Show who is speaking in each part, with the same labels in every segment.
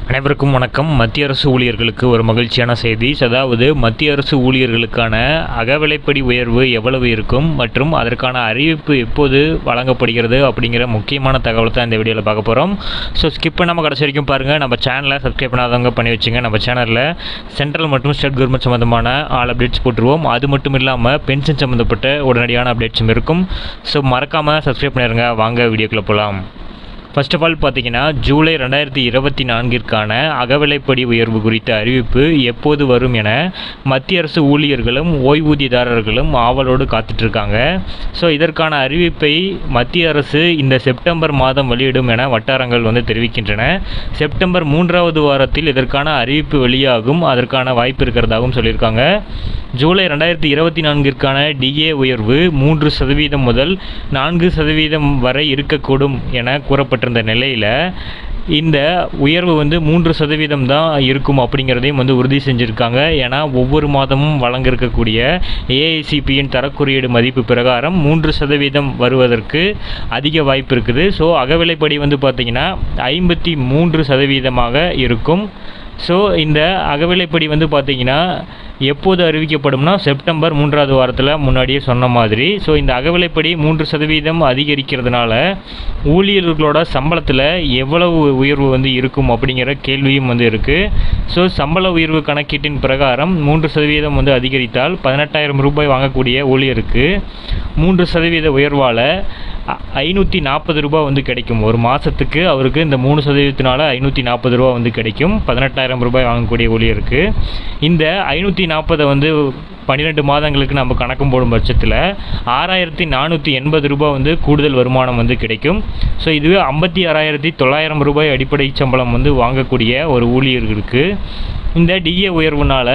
Speaker 1: அனைவருக்கும் வணக்கம் மத்திய அரசு ஊழியர்களுக்கு ஒரு மகிழ்ச்சியான செய்தி அதாவது மத்திய அரசு ஊழியர்களுக்கான அகவிலைப்படி உயர்வு எவ்வளவு இருக்கும் மற்றும் அதற்கான அறிவிப்பு எப்போது வழங்கப்படுகிறது அப்படிங்கிற முக்கியமான தகவல் தான் இந்த வீடியோவில் பார்க்க போகிறோம் ஸோ ஸ்கிப் பண்ணாமல் கடைசி வரைக்கும் பாருங்கள் நம்ம சேனலை சப்ஸ்கிரைப் பண்ணாதவங்க பண்ணி வச்சுங்க நம்ம சேனலில் சென்ட்ரல் மற்றும் ஸ்டேட் கவர்மெண்ட் சம்மந்தமான ஆல் அப்டேட்ஸ் போட்டுருவோம் அது மட்டும் இல்லாமல் பென்ஷன் சம்மந்தப்பட்ட உடனடியான அப்டேட்ஸும் இருக்கும் ஸோ மறக்காமல் சப்ஸ்கிரைப் பண்ணிடுங்க வாங்க வீடியோக்குள்ளே போகலாம் ஃபர்ஸ்ட் ஆஃப் ஆல் பார்த்தீங்கன்னா ஜூலை ரெண்டாயிரத்தி இருபத்தி நான்கிற்கான அகவிலைப்படி உயர்வு குறித்த அறிவிப்பு எப்போது வரும் என மத்திய அரசு ஊழியர்களும் ஓய்வூதியதாரர்களும் ஆவலோடு காத்துட்ருக்காங்க ஸோ இதற்கான அறிவிப்பை மத்திய அரசு இந்த செப்டம்பர் மாதம் வெளியிடும் என வட்டாரங்கள் வந்து தெரிவிக்கின்றன செப்டம்பர் மூன்றாவது வாரத்தில் இதற்கான அறிவிப்பு வெளியாகும் அதற்கான வாய்ப்பு இருக்கிறதாகவும் சொல்லியிருக்காங்க ஜூலை ரெண்டாயிரத்தி இருபத்தி நான்கிற்கான டிஏ உயர்வு மூன்று சதவீதம் முதல் நான்கு சதவீதம் வரை இருக்கக்கூடும் என கூறப்பட்டிருந்த நிலையில் இந்த உயர்வு வந்து மூன்று சதவீதம் தான் இருக்கும் அப்படிங்கிறதையும் வந்து உறுதி செஞ்சுருக்காங்க ஏன்னா ஒவ்வொரு மாதமும் வழங்க இருக்கக்கூடிய ஏஐசிபியின் தரக்குறியீடு மதிப்பு பிரகாரம் மூன்று சதவீதம் வருவதற்கு அதிக வாய்ப்பு இருக்குது ஸோ அகவிலைப்படி வந்து பார்த்திங்கன்னா ஐம்பத்தி மூன்று சதவீதமாக இருக்கும் ஸோ இந்த அகவிலைப்படி வந்து பார்த்திங்கன்னா எப்போது அறிவிக்கப்படும்னா செப்டம்பர் மூன்றாவது வாரத்தில் முன்னாடியே சொன்ன மாதிரி ஸோ இந்த அகவிலைப்படி மூன்று சதவீதம் அதிகரிக்கிறதுனால ஊழியர்களோட சம்பளத்தில் எவ்வளவு உயர்வு வந்து இருக்கும் அப்படிங்கிற கேள்வியும் வந்து இருக்குது ஸோ சம்பள உயர்வு கணக்கீட்டின் பிரகாரம் மூன்று சதவீதம் வந்து அதிகரித்தால் பதினெட்டாயிரம் ரூபாய் வாங்கக்கூடிய ஊழியருக்கு மூன்று சதவீத உயர்வால் ஐநூற்றி நாற்பது ரூபா வந்து கிடைக்கும் ஒரு மாதத்துக்கு அவருக்கு இந்த மூணு சதவீதத்தினால ஐநூற்றி நாற்பது ரூபா வந்து கிடைக்கும் பதினெட்டாயிரம் ரூபாய் வாங்கக்கூடிய ஊழியருக்கு இந்த ஐநூற்றி நாற்பதை வந்து பன்னிரெண்டு மாதங்களுக்கு நம்ம கணக்கும் போடும் பட்சத்தில் ஆறாயிரத்தி நானூற்றி எண்பது ரூபாய் வந்து கூடுதல் வருமானம் வந்து கிடைக்கும் ஸோ இதுவே ஐம்பத்தி ஆறாயிரத்தி தொள்ளாயிரம் ரூபாய் அடிப்படை சம்பளம் வந்து வாங்கக்கூடிய ஒரு ஊழியர்களுக்கு இந்த டிஏ உயர்வுனால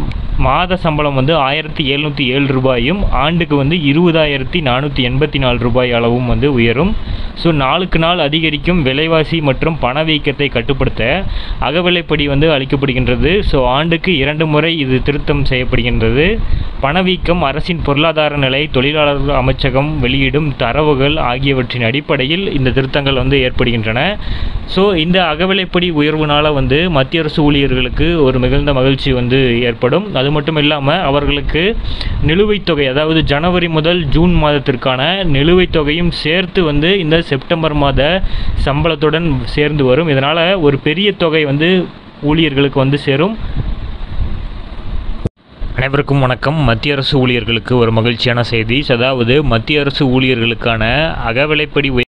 Speaker 1: மாத சம்பளம் வந்து ஆயிரத்தி எழுநூற்றி ஏழு ரூபாயும் ஆண்டுக்கு வந்து இருபதாயிரத்தி நானூற்றி எண்பத்தி நாலு ரூபாய் அளவும் வந்து உயரும் ஸோ நாளுக்கு நாள் அதிகரிக்கும் விலைவாசி மற்றும் பணவீக்கத்தை கட்டுப்படுத்த அகவிலைப்படி வந்து அளிக்கப்படுகின்றது ஸோ ஆண்டுக்கு இரண்டு முறை இது திருத்தம் செய்யப்படுகின்றது பணவீக்கம் அரசின் பொருளாதார நிலை தொழிலாளர் அமைச்சகம் வெளியிடும் தரவுகள் ஆகியவற்றின் அடிப்படையில் இந்த திருத்தங்கள் வந்து ஏற்படுகின்றன ஸோ இந்த அகவிலைப்படி உயர்வுனால வந்து மத்திய அரசு ஊழியர்களுக்கு ஒரு மிகுந்த மகிழ்ச்சி வந்து ஏற்படும் அது மட்டும் இல்லாமல் அவர்களுக்கு நிலுவைத் தொகை அதாவது ஜனவரி முதல் ஜூன் மாதத்திற்கான நிலுவைத் தொகையும் சேர்த்து வந்து இந்த செப்டம்பர் மாத சம்பளத்துடன் சேர்ந்து வரும் இதனால் ஒரு பெரிய தொகை வந்து ஊழியர்களுக்கு வந்து சேரும் அனைவருக்கும் வணக்கம் மத்திய அரசு ஊழியர்களுக்கு ஒரு மகிழ்ச்சியான செய்தி அதாவது மத்திய அரசு ஊழியர்களுக்கான அகவிலைப்படி